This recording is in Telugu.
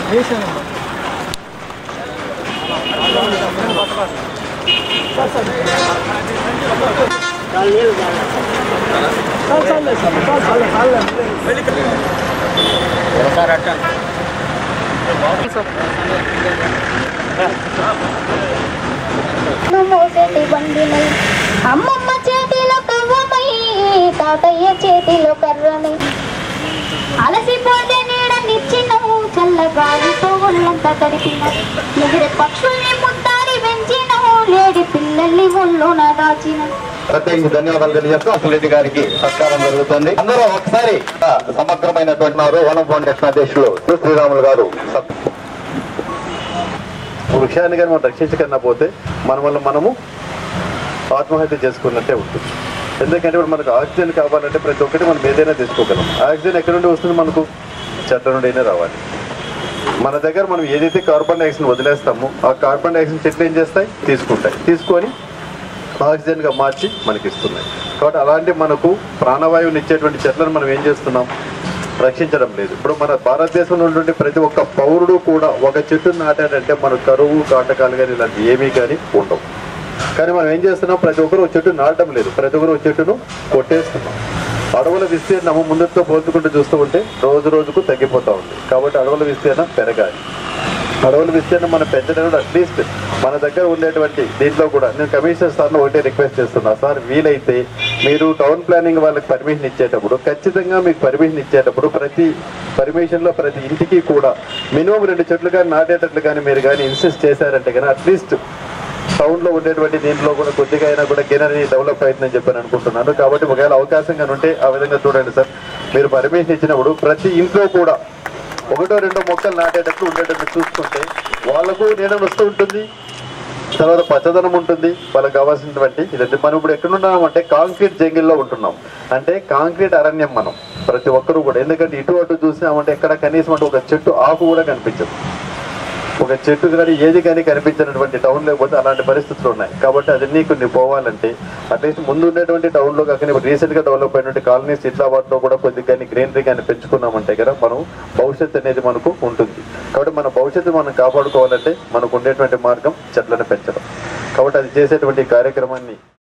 మోసేటి బండినై అమ్మమ్మ చేతిలో కవ్వమై తాతయ్య చేతిలో కర్రని అలసిపోతే నీడనిచ్చినవు చల్లగాలితో ఒళ్ళంతా తడిపిన ఎగిరే పక్షుల్ని ముట్టారి పెంచినవు లేడి పిల్లల్ని ఒళ్ళున దాచిన ప్రత్యేకించి ధన్యవాదాలు తెలియజేస్తూ అసలు గారికి సత్కారం జరుగుతుంది అందరూ ఒకసారి ఆ, సమగ్రమైనటువంటి వారు వనం ఫౌండేషన్ అధ్యక్షులు శ్రీ శ్రీరాములు గారు సత్- వృక్షాన్ని కానీ మనం రక్షించకన్నా పోతే మన వల్ల మనము ఆత్మహత్య చేసుకున్నట్టే ఉంటుంది ఎందుకంటే ఇప్పుడు మనకు ఆక్సిజన్ కావాలంటే ప్రతి ఒక్కటి మనం ఏదైనా తీసుకోగలం ఆక్సిజన్ ఎక్కడి నుండి వస్తుంది మనకు చెట్ల నుండి రావాలి మన దగ్గర మనం ఏదైతే కార్బన్ డైఆక్సైడ్ వదిలేస్తామో ఆ కార్బన్ డైఆక్సైడ్ చెట్లు ఏం చేస్తాయి తీసుకుంటాయి తీసుకొని ఆక్సిజన్గా మార్చి మనకి ఇస్తున్నాయి కాబట్టి అలాంటి మనకు ప్రాణవాయువుని ఇచ్చేటువంటి చెట్లను మనం ఏం చేస్తున్నాం రక్షించడం లేదు ఇప్పుడు మన భారతదేశంలో ఉన్నటువంటి ప్రతి ఒక్క పౌరుడు కూడా ఒక చెట్టు నాటాడంటే మన కరువు కాటకాలు కానీ ఇలాంటి ఏమీ కానీ ఉండవు కానీ మనం ఏం చేస్తున్నాం ప్రతి ఒక్కరు ఒక చెట్టు నాటడం లేదు ప్రతి ఒక్కరు ఒక చెట్టును కొట్టేస్తున్నాం అడవుల విస్తీర్ణము ముందుతో పోల్చుకుంటూ చూస్తూ ఉంటే రోజు రోజుకు తగ్గిపోతా ఉంది కాబట్టి అడవుల విస్తీర్ణం పెరగాలి అడవుల విస్తీర్ణం మనం పెంచడం అట్లీస్ట్ మన దగ్గర ఉండేటువంటి దీంట్లో కూడా నేను కమిషనర్ సార్ను ఒకటే రిక్వెస్ట్ చేస్తున్నా సార్ వీలైతే మీరు టౌన్ ప్లానింగ్ వాళ్ళకి పర్మిషన్ ఇచ్చేటప్పుడు ఖచ్చితంగా మీకు పర్మిషన్ ఇచ్చేటప్పుడు ప్రతి పర్మిషన్ లో ప్రతి ఇంటికి కూడా మినిమం రెండు చెట్లు కానీ నాటేటట్లు కానీ మీరు కానీ ఇన్సిస్ట్ చేశారంటే కానీ అట్లీస్ట్ టౌన్ లో ఉండేటువంటి దీంట్లో కూడా కొద్దిగా అయినా కూడా గినని డెవలప్ అవుతుందని చెప్పని అనుకుంటున్నాను కాబట్టి ఒకవేళ అవకాశం కానీ ఉంటే ఆ విధంగా చూడండి సార్ మీరు పర్మిషన్ ఇచ్చినప్పుడు ప్రతి ఇంట్లో కూడా ఒకటో రెండో మొక్కలు నాటేటట్లు ఉండేటట్లు చూసుకుంటే వాళ్ళకు నీడ వస్తూ ఉంటుంది తర్వాత పచ్చదనం ఉంటుంది వాళ్ళకి కావాల్సినటువంటి ఇదంటే మనం ఇప్పుడు ఎక్కడున్నాం అంటే కాంక్రీట్ జంగిల్లో ఉంటున్నాం అంటే కాంక్రీట్ అరణ్యం మనం ప్రతి ఒక్కరూ కూడా ఎందుకంటే ఇటు అటు చూసినామంటే ఎక్కడ కనీసం అంటే ఒక చెట్టు ఆకు కూడా కనిపించదు ఒక చెట్టు కానీ ఏది కానీ కనిపించినటువంటి టౌన్ లేకపోతే అలాంటి పరిస్థితులు ఉన్నాయి కాబట్టి అది కొన్ని పోవాలంటే అట్లీస్ట్ ముందు ఉండేటువంటి టౌన్ లో కాకుండా ఇప్పుడు రీసెంట్ గా డెవలప్ అయినటువంటి కాలనీస్ ఇట్లా వాటిలో కూడా కొద్దిగా కానీ గ్రీనరీ కానీ పెంచుకున్నామంటే కదా మనం భవిష్యత్తు అనేది మనకు ఉంటుంది కాబట్టి మన భవిష్యత్తు మనం కాపాడుకోవాలంటే మనకు ఉండేటువంటి మార్గం చెట్లను పెంచడం కాబట్టి అది చేసేటువంటి కార్యక్రమాన్ని